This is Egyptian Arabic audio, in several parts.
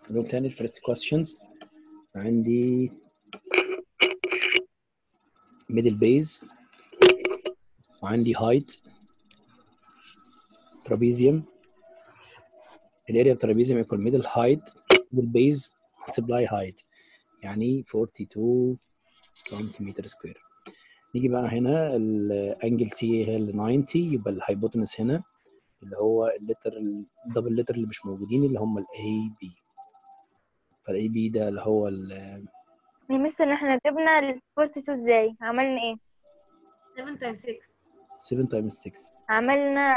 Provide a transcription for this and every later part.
نقول تاني الفيرست questions عندي middle base وعندي height trapezium الاريا trapezium equal middle height والبيز multiply height يعني 42 سنتيمتر سكوير نيجي بقى هنا الانجل سي هي ال 90 يبقى الهايبوتنس هنا اللي هو اللتر الدبل لتر اللي مش موجودين اللي هم الاي بي فالاي بي ده اللي هو ال يا مستر احنا جبنا ال 42 ازاي عملنا ايه 7 times 6 7 تايمز 6 عملنا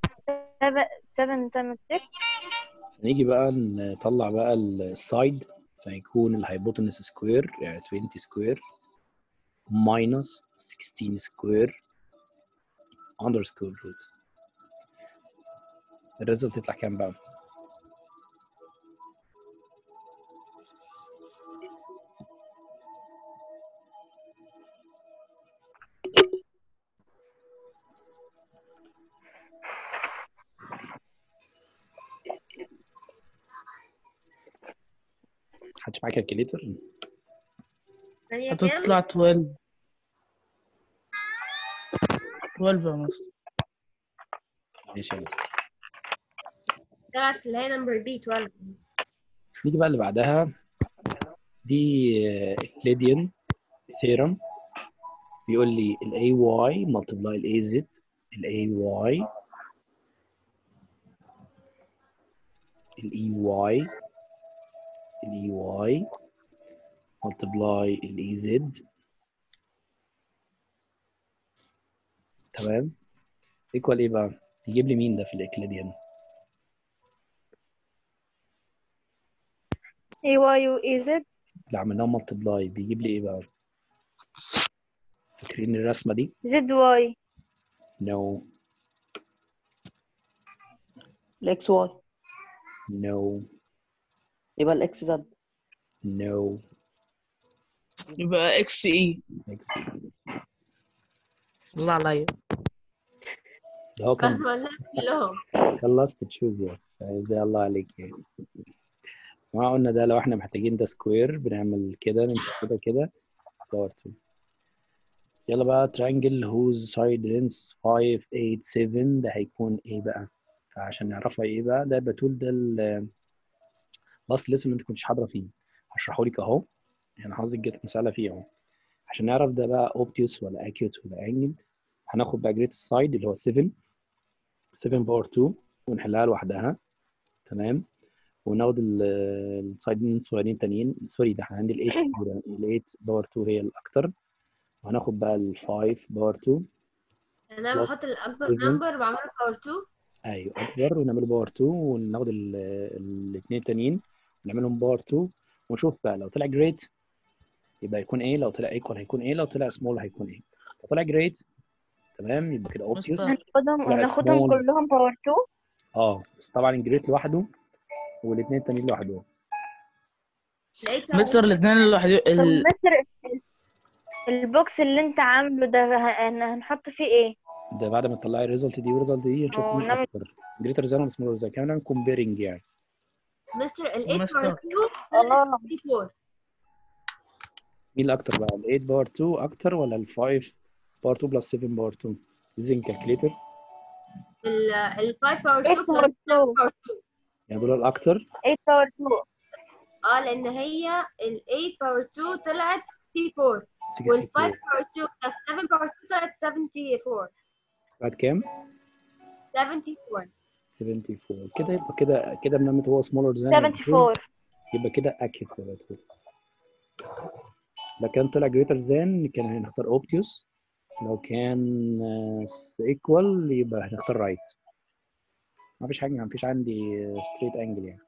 7 تايمز 6 نيجي بقى نطلع بقى السايد فيكون الهايبوتنس سكوير يعني 20 سكوير minus 16 سكوير under square root الريزلت يطلع كام بقى؟ محدش معاه كالكليتر؟ هي كام؟ هتطلع 12 12 يا مستر ماشي يا مستر. طلعت اللي هي نمبر بي 12 نيجي بقى اللي بعدها دي اكليديان ثيرم بيقول لي ال AY multiply ال AZ ال AY ال EY ال EY multiply ال EZ تمام equal ايه بقى؟ يجيب لي مين ده في الاكليديان؟ اي واي و اي زد اللي عملناه multiply بيجيب لي ايه بقى؟ فاكرين الرسمة دي؟ زد واي No, الاكس واي no, يبقى الاكس زد no. يبقى اكس اي Next. الله عليا ده هو كان فاهمة ولا كلهم خلصت تشوز يعني زي الله عليك يعني ما قلنا ده لو احنا محتاجين ده سكوير بنعمل كده نمسك كده كده باور 2 يلا بقى ترانجل whose side length 5 8 7 ده هيكون ايه بقى فعشان نعرفها ايه بقى ده بتقول ده ال لاست ليسن انت كنتش حاضره فيه هشرحه لك اهو يعني حظك جت مسألة فيه اهو عشان نعرف ده بقى اوبتيوس ولا اكيوت ولا انجل هناخد بقى جريت السايد اللي هو 7 7 باور 2 ونحلها لوحدها تمام وناخد ال- السايدين الصغيرين تانيين سوري ده احنا عندي ال 8 ال 8 باور 2 هي الاكتر وهناخد بقى ال 5 باور 2 انا Plus بحط الاكبر seven. نمبر بعمله باور 2 ايوه اكبر ونعمله باور 2 وناخد الاثنين التانيين ونعملهم باور 2 ونشوف بقى لو طلع جريت يبقى يكون ايه لو طلع ايكوال هيكون ايه لو طلع سمول هيكون ايه لو طلع جريت تمام يبقى كده اوبتيوس مستر. هناخدهم لا، وناخدهم small. كلهم باور 2 اه بس طبعا جريت لوحده والاثنين التانيين لوحدهم لقيت مستر الاثنين الواحد طب ال... مستر البوكس اللي انت عامله ده ه- هنحط فيه ايه ده بعد ما تطلعي الريزلت دي والريزلت دي نشوف اه، مين نعمل- اكتر جريتر زي ولا سمولر زي كمان نعمل كومبيرنج يعني مستر ال 8 مستر. باور 2 اه 64 مين الاكتر بقى ال 8 باور 2 اكتر ولا ال 5 باور 2 بلس 7 باور 2 using calculator ال ال 5 باور 2 8 بلس باور 7 2 باور 2 يعني دول الاكتر 8 باور 2 اه لان هي ال 8 باور 2 طلعت 64 وال 5 64 باور 2 بلس 7 باور 2 طلعت 74 بعد كام 74 74 كده يبقى كده كده بنعمل هو سمولر زي 74 يبقى كده اكيد على طول لو كان طلع جريتر ذان كان هنختار اوبتيوس لو كان ايكوال يبقى هنختار رايت ما فيش حاجه ما فيش عندي ستريت انجل يعني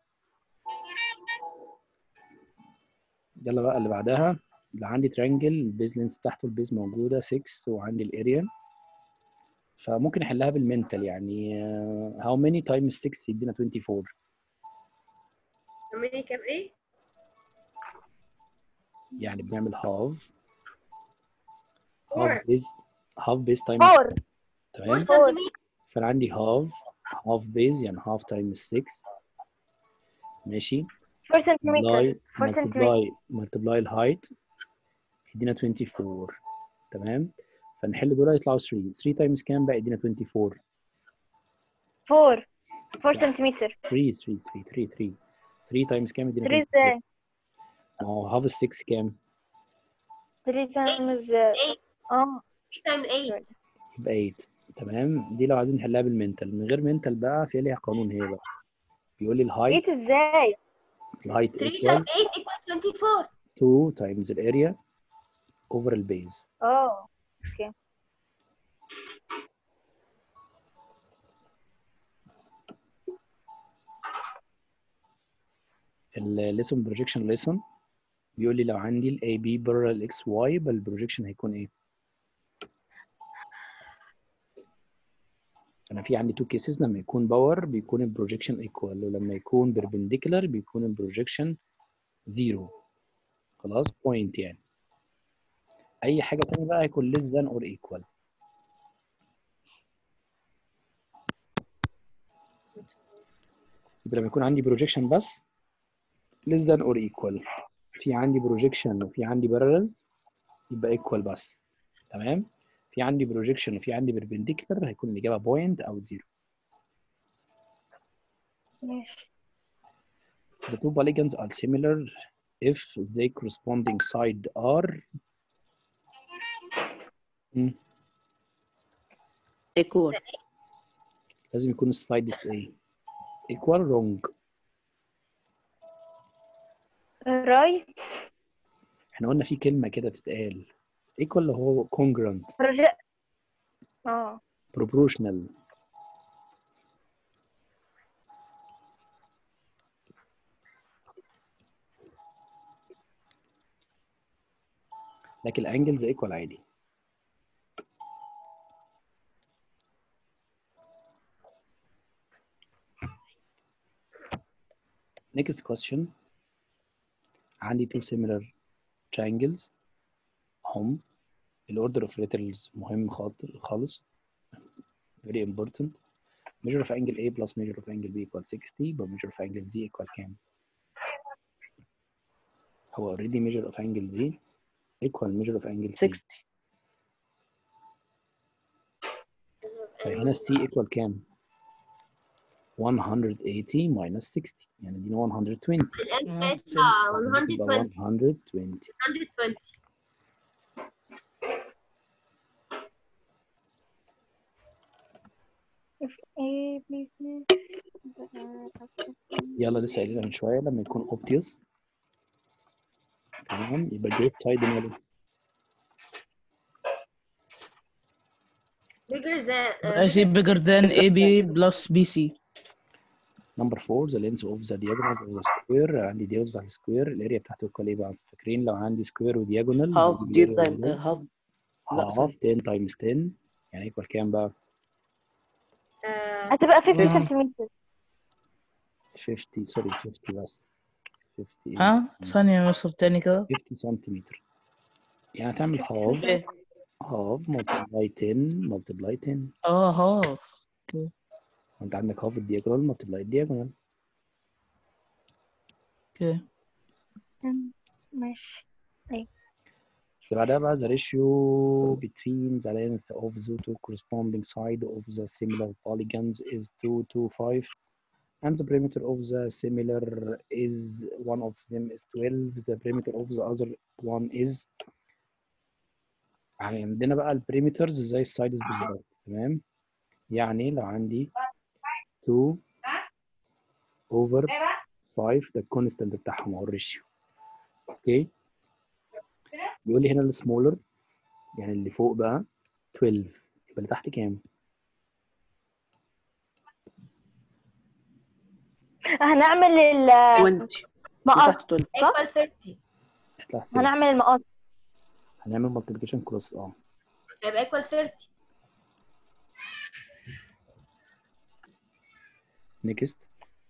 يلا بقى اللي بعدها اللي عندي ترانجل البيز لينس بتاعته البيز موجوده 6 وعندي الاريا فممكن احلها بالمنتال يعني هاو ماني تايمز 6 يدينا 24 عملي كام ايه؟ يعني بنعمل هاف Four. هاف بيز هاف بيز تايمز 4 تمام 4 سنتيمتر فانا عندي هاف هاف بيز يعني هاف تايمز 6 ماشي 4 سنتيمتر multiply 4 سنتيمتر multiply multiply الهايت يدينا 24 تمام فنحل دول يطلعوا 3 3 تايمز كام بقى يدينا 24 4 4 سنتيمتر 3 3 3 3 3 3 تايمز كام يدينا 3 24 ازاي ما هو هاف 6 كام 3 تايمز 8 اه 3 تايم 8 يبقى 8 تمام دي لو عايزين نحلها بالمنتال من غير منتال بقى في ليها قانون هي بقى بيقول لي الهايت 8 ازاي الهايت 3 equal تايم 8 equal 24 2 times الاريا over البيز اه اوكي الليسون بروجيكشن ليسون بيقول لي لو عندي الاي بي بره الاكس واي يبقى البروجيكشن هيكون ايه؟ انا في عندي تو كيسز لما يكون باور بيكون البروجيكشن ايكوال ولما يكون بيربنديكولار بيكون البروجيكشن زيرو خلاص بوينت يعني اي حاجه تانية بقى هيكون less than or equal يبقى لما يكون عندي بروجيكشن بس less than or equal في عندي بروجيكشن وفي عندي parallel يبقى equal بس تمام في عندي بروجيكشن وفي عندي perpendicular هيكون الإجابة بوينت أو زيرو ماشي The two polygons are similar if they corresponding side are مم. equal لازم يكون السايد ايه equal wrong رايت احنا قلنا في كلمة كده بتتقال equal اللي هو congruent بروجيكت اه proportional لكن الانجلز equal عادي next question عندي two similar triangles هم الاوردر اوف letters مهم خاطر خالص very important measure of angle A plus measure of angle B equal 60 but measure of angle Z equal كام؟ هو already measure of angle Z equal measure of angle C 60 طيب هنا C equal كام؟ 180 minus 60 يعني دي 120 الانس آه، هيطلع يبقى 120 120 120 if A B C يلا لسه قايلينها من شويه لما يكون obvious تمام يبقى جيت سايد ماله bigger than I see bigger than AB plus BC نمبر 4 ذا لينس اوف ذا diagonal اوف ذا سكوير عندي دياجونال بتاع السكوير الاريا بتاعته ايكوال ايه بقى فاكرين لو عندي سكوير ودياجونال half دي تايم half لا هاف sorry 10 تايمز 10 يعني ايكوال كام بقى آه، هتبقى 50 آه. سنتيمتر 50 سوري 50 بس 50 ها ثانية يا مصر تاني كده 50 سنتيمتر يعني هتعمل هاف ايه هاف ملتبلاي 10 ملتبلاي 10 اه هاف وانت عندك هاف الدياجونال ملتبلاي الدياجونال اوكي ماشي اللي بعدها بقى the ratio between the length of the two corresponding side of the similar polygons is 2 to 5 and the perimeter of the similar is one of them is 12 the perimeter of the other one is عندنا بقى البريمترز زي السايدز بالظبط تمام يعني لو عندي 2 over 5 ده الكونستنت بتاعهم او الريشيو اوكي بيقول لي هنا السمولر يعني اللي فوق بقى 12 يبقى اللي تحت كام؟ هنعمل 20 المقص تحت 20 صح؟ equal 30 تحت هنعمل المقص هنعمل مالتيبيكيشن كروس اه هيبقى equal 30 نيكست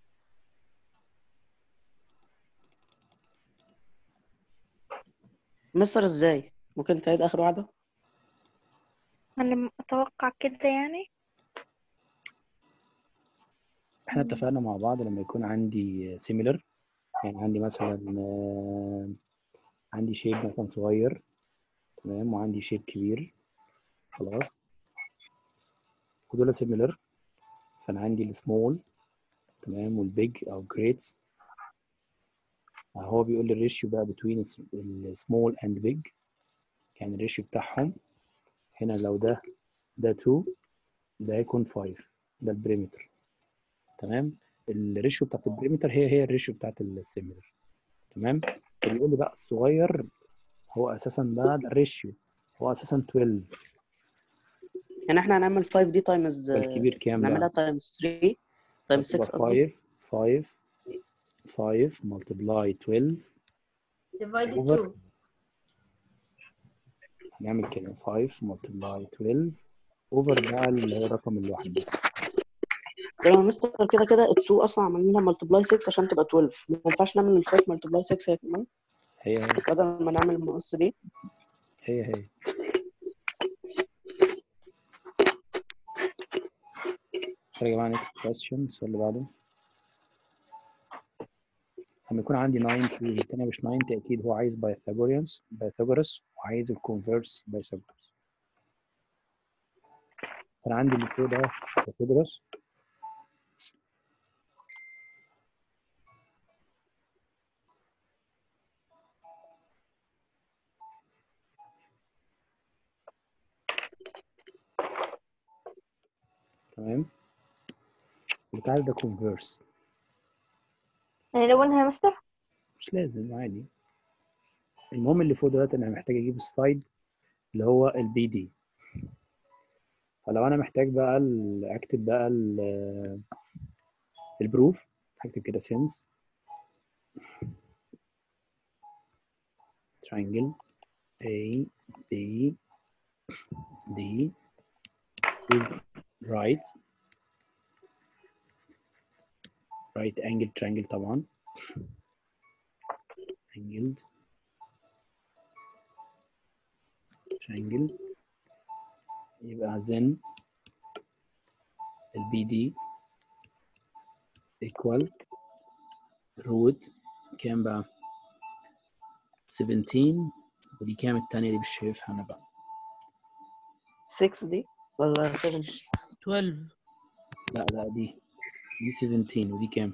مستر ازاي ممكن تعيد اخر واحده انا اتوقع كده يعني احنا اتفقنا مع بعض لما يكون عندي سيميلر يعني عندي مثلا آه، عندي شيب مثلا صغير تمام وعندي شيب كبير خلاص ودول سيميلر فانا عندي السمول تمام والبيج او جريتس هو بيقول لي الريشيو بقى بتوين السمول اند بيج يعني الريشيو بتاعهم هنا لو ده ده 2 ده هيكون 5 ده البريمتر تمام الريشيو بتاعت البريمتر هي هي الريشيو بتاعت السيميلر تمام بيقول لي بقى الصغير هو اساسا بقى الريشيو هو اساسا 12 يعني احنا هنعمل 5 دي تايمز فالكبير كام بقى؟ نعملها تايمز 3 تايمز 6 قصدي 5 5 5 multiply 12 divided Over. 2 هنعمل كده 5 multiply 12 over بقى اللي هو الرقم الواحد ده تمام مستر كده كده ال 2 اصلا عملنا لها ملتبلاي 6 عشان تبقى 12 ما ينفعش نعمل ال 5 ملتبلاي 6 هي كمان هي هي بدل ما نعمل النقص دي هي هي يا جماعة next question السؤال اللي بعده لما يكون عندي 90 والتانية مش 90 أكيد هو عايز بايثاغوريانس بايثاغورس وعايز الكونفرس بايثاغورس أنا عندي اللي فوق ده بايثاغورس تمام وتعالى ده كونفرس يعني لونها يا مستر مش لازم عادي المهم اللي فوق دلوقتي انا محتاج اجيب السايد اللي هو البي دي فلو انا محتاج بقى ال- اكتب بقى ال- البروف هكتب كده سينس triangle A B D is right right angle triangle طبعا angled triangle يبقى then ال BD equal root كام بقى 17 ودي كام التانية دي مش شايفها أنا بقى 6 دي ولا 7 12 لا لا دي دي 17 ودي كام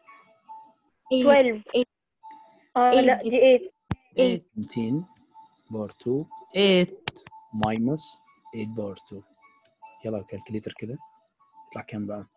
12 اه Eight. لا دي 8 8 17 بار 2 8 ماينس 8 بار 2 يلا الكالكوليتر كده يطلع كام بقى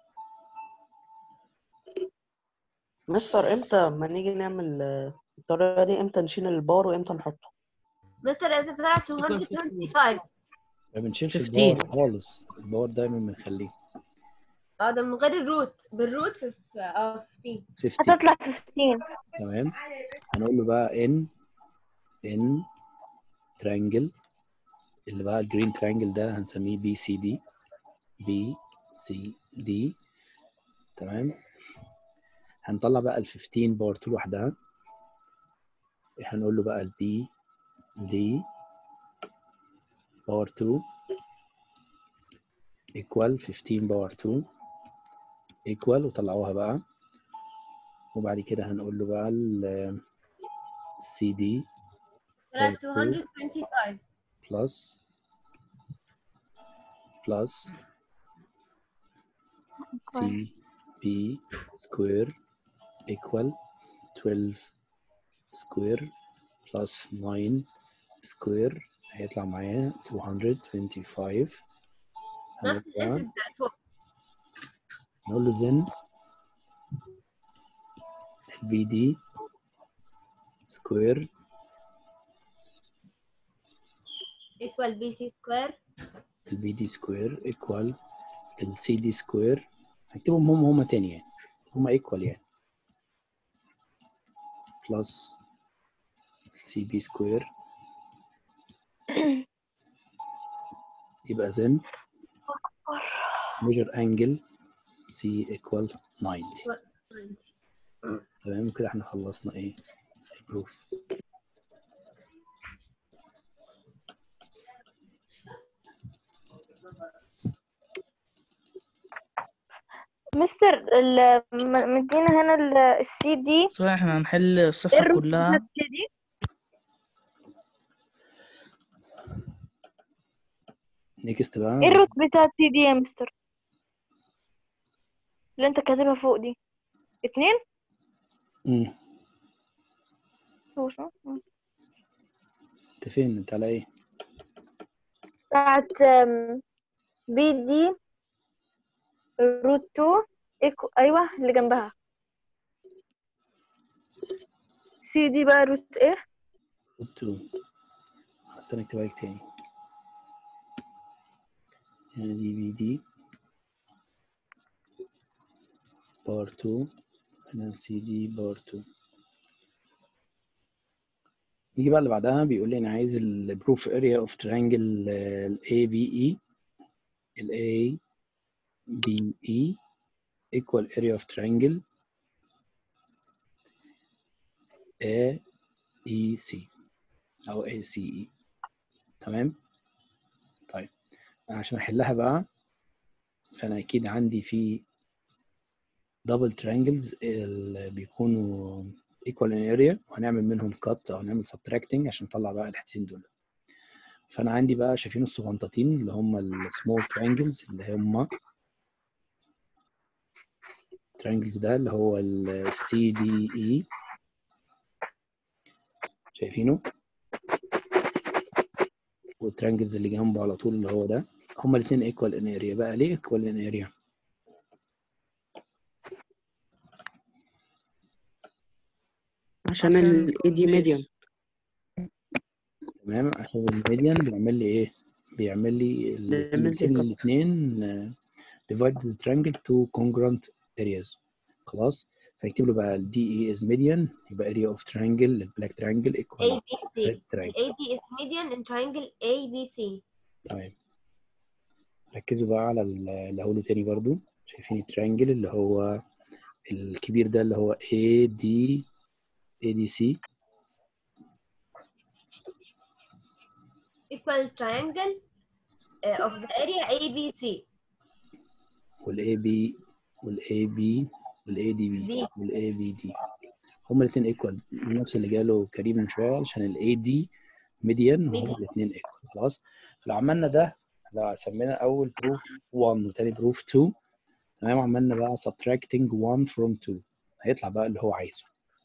مستر امتى ما نيجي نعمل آه، الطريقه دي امتى نشيل البار وامتى نحطه مستر انت طلعت 225 ما بنشيلش 15. الباور خالص الباور دايما بنخليه اه ده من غير الروت بالروت في في- اه 15 15 هتطلع 15 تمام هنقول له بقى ان ان ترانجل اللي بقى الجرين ترانجل ده هنسميه بي سي دي بي سي دي تمام هنطلع بقى ال 15 باور 2 لوحدها هنقول له بقى البي دي باور 2 equal 15 باور 2 equal وطلعوها بقى وبعد كده هنقول له بقى ال سي دي طلعت Power 225 plus plus c b square equal 12 square plus 9 square هيطلع معايا 225 نفس هنقول بقى- الاسم بتاع فوق نقول له then البي دي square equal bc square البي دي سكوير ايكوال السي دي سكوير هكتبهم هم هم تاني يعني هم ايكوال يعني بلس سي بي سكوير يبقى then measure angle C equal 90 تمام كده احنا خلصنا ايه البروف مستر ال- م- مدينا هنا السي دي صح احنا هنحل الصفحة كلها السي دي نيكست بقى ايه الروت بتاع السي دي يا مستر اللي انت كاتبها فوق دي اتنين مم. هو صح مم. انت فين انت على ايه بتاعت أم، بي دي روت 2 إيكو ايوه اللي جنبها سي دي بقى روت ايه روت 2 استنى اكتبها لك تاني هنا دي بي دي بار 2 هنا سي دي بار 2 نيجي بقى اللي بعدها بيقول لي انا عايز البروف اريا اوف تريانجل الاي بي اي الاي بي اي equal area of triangle AEC أو ACE تمام طيب أنا عشان أحلها بقى فأنا أكيد عندي في double triangles اللي بيكونوا equal in area وهنعمل منهم cut أو نعمل subtracting عشان نطلع بقى الحتتين دول فأنا عندي بقى شايفين الصغنطتين اللي هم ال small triangles اللي هم triangles ده اللي هو ال CDE شايفينه والترانجلز اللي جنبه على طول اللي هو ده هما الاثنين ايكوال ان اريا بقى ليه ايكوال ان اريا عشان ال AD median تمام عشان الميديان بيعمل لي ايه بيعمل لي ال- بيعمل لي بيقسم لي cut. الاثنين divide the triangle to congruent areas خلاص فيكتب له بقى ال DE is median يبقى area of triangle البلاك triangle A equal B C red triangle ال AD is median in triangle A B C تمام ركزوا بقى على ال- اللي هقوله تاني برضو شايفين التريانجل اللي هو الكبير ده اللي هو AD ADC equal triangle uh, of the area A B C والاي بي والاي بي والاي دي بي دي. والاي بي دي هما الاثنين ايكوال نفس اللي جاله كريم من شويه عشان الاي دي ميديان وهما Median. الاثنين ايكوال خلاص فلو عملنا ده لو سمينا اول بروف 1 وتاني بروف 2 تمام عملنا بقى subtracting 1 from 2 هيطلع بقى اللي هو عايزه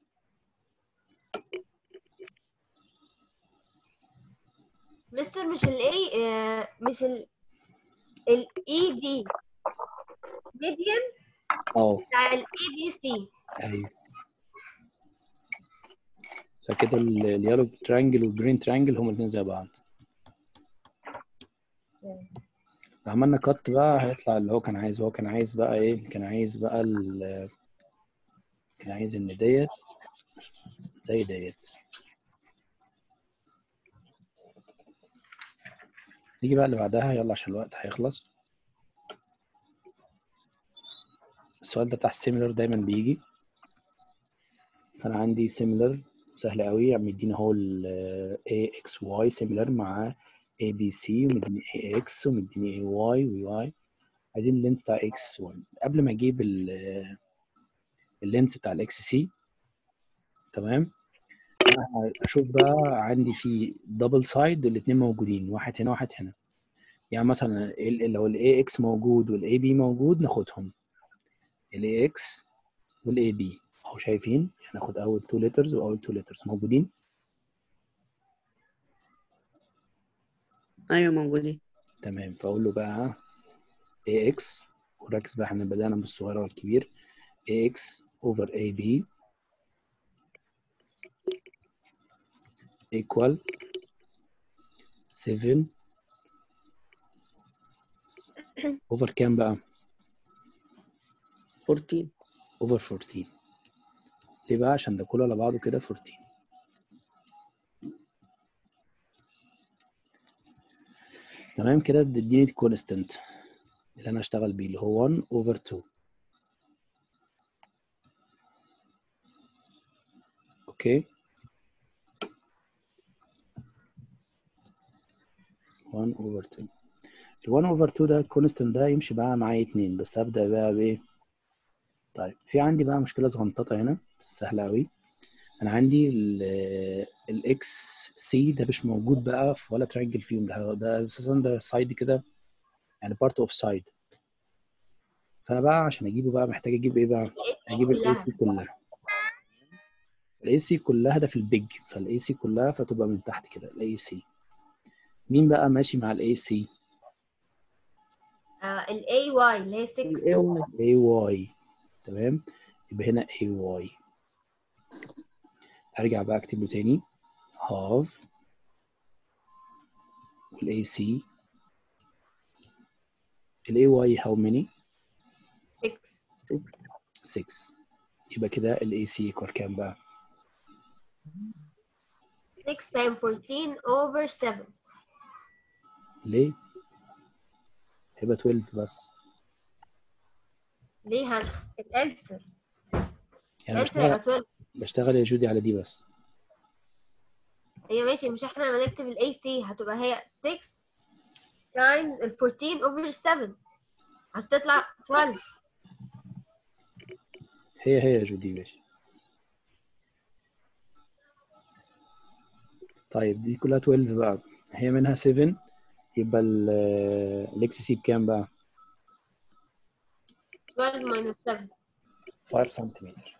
مستر مش ال A uh, مش ال ال E D median اه بتاع ال A B C ايوه فكده ال- اليالو ترانجل والجرين ترانجل هما الاثنين زي بعض لو عملنا كات بقى هيطلع اللي هو كان عايزه هو كان عايز بقى ايه كان عايز بقى ال كان عايز ان ديت زي ديت نيجي بقى اللي بعدها يلا عشان الوقت هيخلص السؤال ده بتاع السيميلر دايما بيجي فانا عندي سيميلر سهل قوي عم يدينا هو ال AXY سيميلر مع ABC ومديني AX ومديني AY وY عايزين اللينس بتاع X1 قبل ما اجيب ال- اللينس بتاع الاكس سي تمام أنا اشوف بقى عندي في دبل سايد الاثنين موجودين واحد هنا واحد هنا يعني مثلا ال- لو الاي اكس موجود والاي بي موجود ناخدهم الاي اكس والاي بي اهو شايفين هناخد اول تو ليترز واول تو ليترز موجودين ايوه موجودين تمام فاقول له بقى ax وركز بقى احنا بدأنا بالصغير والكبير ax over ab equal 7 over كام بقى 14 over 14 ليه بقى عشان ده كله على بعضه كده 14 تمام كده اديني الكونستنت اللي انا اشتغل بيه اللي هو 1 over 2 اوكي 1 over 2 ال 1 over 2 ده الكونستنت ده يمشي بقى معايا 2 بس هبدأ بقى بايه طيب في عندي بقى مشكله صغنططه هنا بس سهله قوي انا عندي الاكس سي ده مش موجود بقى في ولا ترينجل فيهم ده ده اساسا ده سايد كده يعني بارت اوف سايد فانا بقى عشان اجيبه بقى محتاج اجيب ايه بقى اجيب الاي كلها سي كلها الاي سي كلها ده في البيج فالاي سي كلها فتبقى من تحت كده الاي سي مين بقى ماشي مع الاي سي الاي واي اللي هي 6 الاي واي اي واي تمام يبقى هنا اي واي ارجع بقى اكتب له تاني هاف والاي سي الاي واي هاو ماني 6 6 يبقى كده الاي سي ايكوال كام بقى 6 times 14 over 7 ليه هيبقى 12 بس ليه هن الانسر يعني الانسر هيبقى بشتغل 12 بشتغل يا جودي على دي بس هي ماشي مش احنا لما نكتب الاي سي هتبقى هي 6 times ال 14 over 7 عشان تطلع 12 هي هي يا جودي ماشي طيب دي كلها 12 بقى هي منها 7 يبقى الاكس سي بكام بقى 12 minus 7 5 سنتيمتر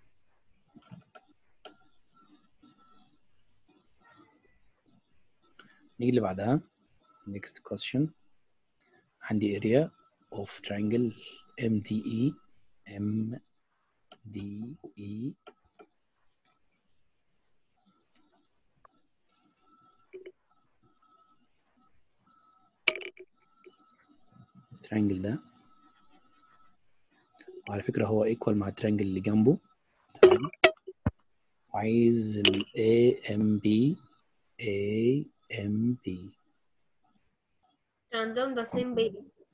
نيجي اللي بعدها next question عندي area of triangle MDE MDE triangle ده وعلى فكرة هو equal مع الترينجل اللي جنبه تمام وعايز ال AMB AMB عندهم the same base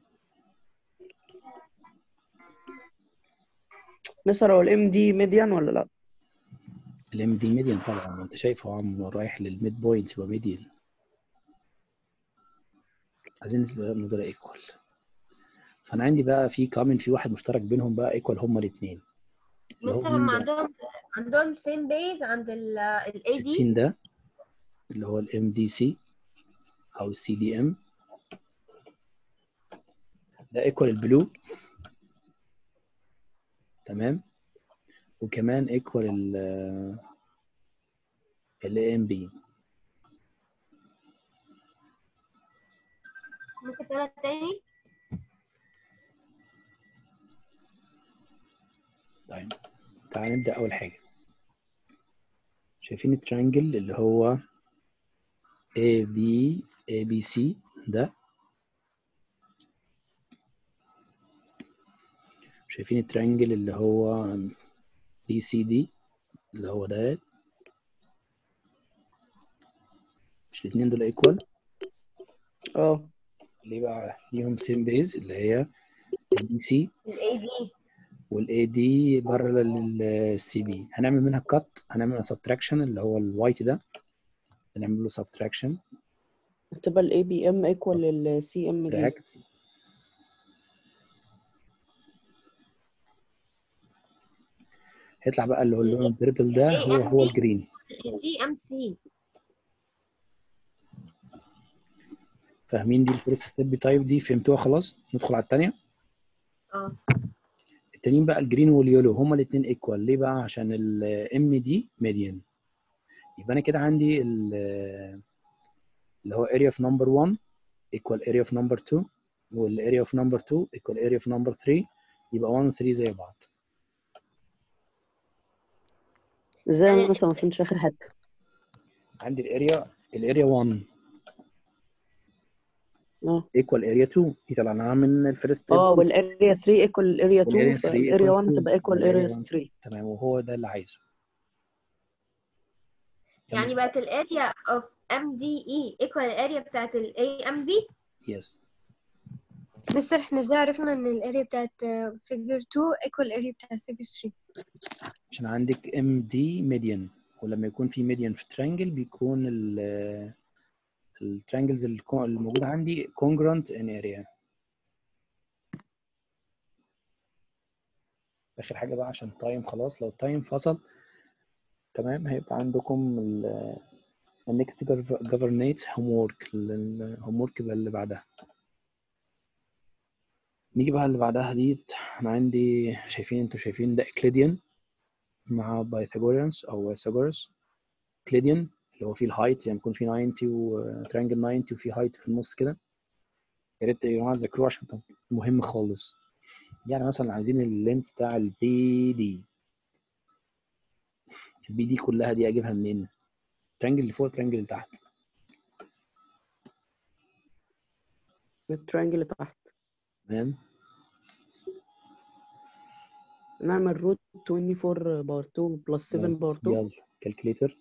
مستر هو الام دي ميديان ولا لا؟ الام دي ميديان طبعا ما انت شايف هو عم رايح للميد بوينت يبقى ميديان عايزين نسبة نقدر ايكوال فانا عندي بقى في كومن في واحد مشترك بينهم بقى ايكوال هما الاثنين مثلا هم عندهم عندهم same base عند ال ال AD شايفين ده اللي هو الام دي سي او السي دي ام ده ايكوال البلو تمام وكمان ايكوال ال ال ام بي ممكن تقولها تاني طيب تعال نبدأ أول حاجة شايفين الترينجل اللي هو A B A B C ده شايفين الترينجل اللي هو B C D اللي هو ده مش الاتنين دول ايكوال اه ليه بقى ليهم سيم بيز اللي هي البي سي ال AD والاي دي بره للسي بي هنعمل منها كات هنعمل منها سبتراكشن اللي هو الوايت ده هنعمل له سبتراكشن تبقى الاي بي ام ايكوال للسي ام دي رياكت هيطلع بقى اللي هو اللون البيربل ده هو هو الجرين دي ام سي فاهمين دي الفيرست ستيب تايب دي فهمتوها خلاص ندخل على الثانيه اه التانيين بقى الجرين واليولو هما الاثنين ايكوال ليه بقى عشان الام دي ميديان يبقى انا كده عندي ال- اللي هو area of number 1 equal area of number 2 والarea of number 2 equal area of number 3 يبقى 1 و 3 زي بعض ازاي مثلا ما فهمتش اخر حته عندي الاريا الاريا 1 اه equal area 2 دي طلعناها من الفيرست اه والاريا 3 ايكوال الاريا 2 والاريا 3 فالاريا equal 1 2 هتبقى ايكوال والاريا الاريا 1 3 تمام وهو ده اللي عايزه يعني بقت الاريا اوف ام دي اي ايكوال الاريا بتاعت الاي ام بي يس مستر احنا ازاي عرفنا ان الاريا بتاعت فيجر 2 ايكوال الاريا بتاعت فيجر 3 عشان عندك ام دي ميديان ولما يكون في ميديان في ترينجل بيكون ال الترينجلز الموجوده عندي congruent in area اخر حاجه بقى عشان التايم خلاص لو التايم فصل تمام هيبقى عندكم ال النكست جفرنيت هوم وورك الهوم وورك اللي بعدها نيجي بقى اللي بعدها دي انا عندي شايفين انتوا شايفين ده اكليديان مع بايثاغوريانس او بايثاغورس اكليديان اللي هو فيه الهايت يعني يكون فيه 90 وترانجل 90 وفيه هايت في النص كده يا ريت يا جماعه تذاكروه عشان ده مهم خالص يعني مثلا عايزين اللينس بتاع البي دي البي دي كلها دي اجيبها منين؟ الترانجل اللي فوق الترانجل اللي تحت الترينجل اللي تحت تمام نعمل روت 24 بار 2 بلس 7 يلا. بار 2 يلا كالكليتر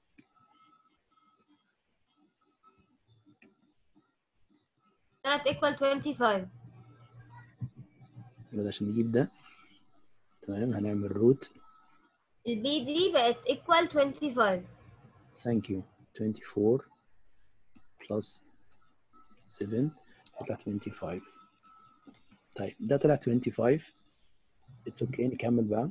طلعت equal 25 يبقى ده عشان نجيب ده تمام هنعمل روت البي دي بقت equal 25 ثانك يو 24 بلس 7 يطلع 25 طيب ده طلع 25 اتس اوكي نكمل بقى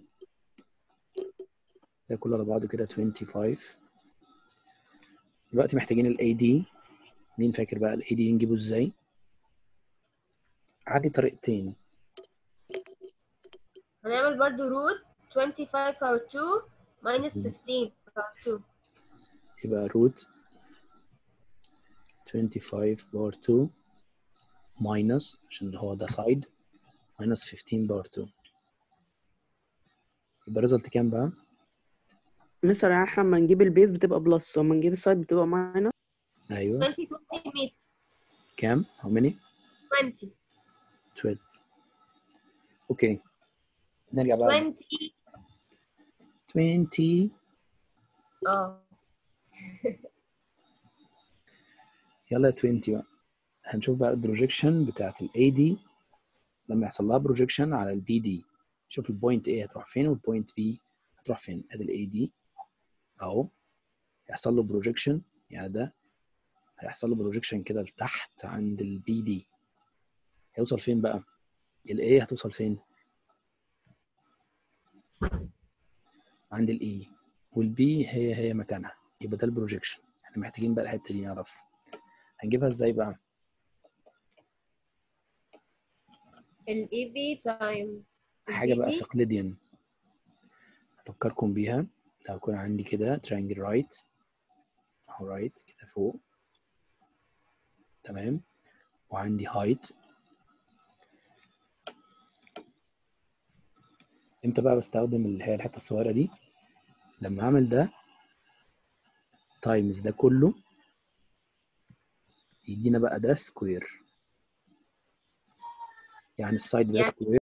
ده كله على بعضه كده 25 دلوقتي محتاجين الاي دي مين فاكر بقى الاي دي نجيبه ازاي عندي طريقتين هنعمل برضو root 25 power 2 minus 15 power 2 يبقى روت 25 باور 2 ماينس عشان هو ده سايد ماينس 15 باور 2 يبقى الريزلت كام بقى؟ مثلا يعني احنا لما نجيب البيز بتبقى بلس ولما نجيب السايد بتبقى ماينس ايوه 20 سنتيمتر كام؟ how many؟ 20 12 اوكي نرجع بقى 20 20 اه يلا يا 20 بقى هنشوف بقى البروجيكشن بتاعت الاي دي لما يحصل لها بروجيكشن على البي دي شوف البوينت A هتروح فين والبوينت B هتروح فين ادي الاي دي اهو هيحصل له بروجيكشن يعني ده هيحصل له بروجيكشن كده لتحت عند البي دي هيوصل فين بقى الاي هتوصل فين عند الاي والبي هي هي مكانها يبقى ده البروجيكشن احنا محتاجين بقى الحته دي نعرف هنجيبها ازاي بقى ال EV time حاجه بقى دي؟ في اقليديان افكركم بيها لو يكون عندي كده ترينجل رايت اهو رايت كده فوق تمام وعندي هايت امتى بقى بستخدم اللي هي الحته الصغيره دي لما اعمل ده تايمز ده كله يدينا بقى ده سكوير يعني السايد ده يعني سكوير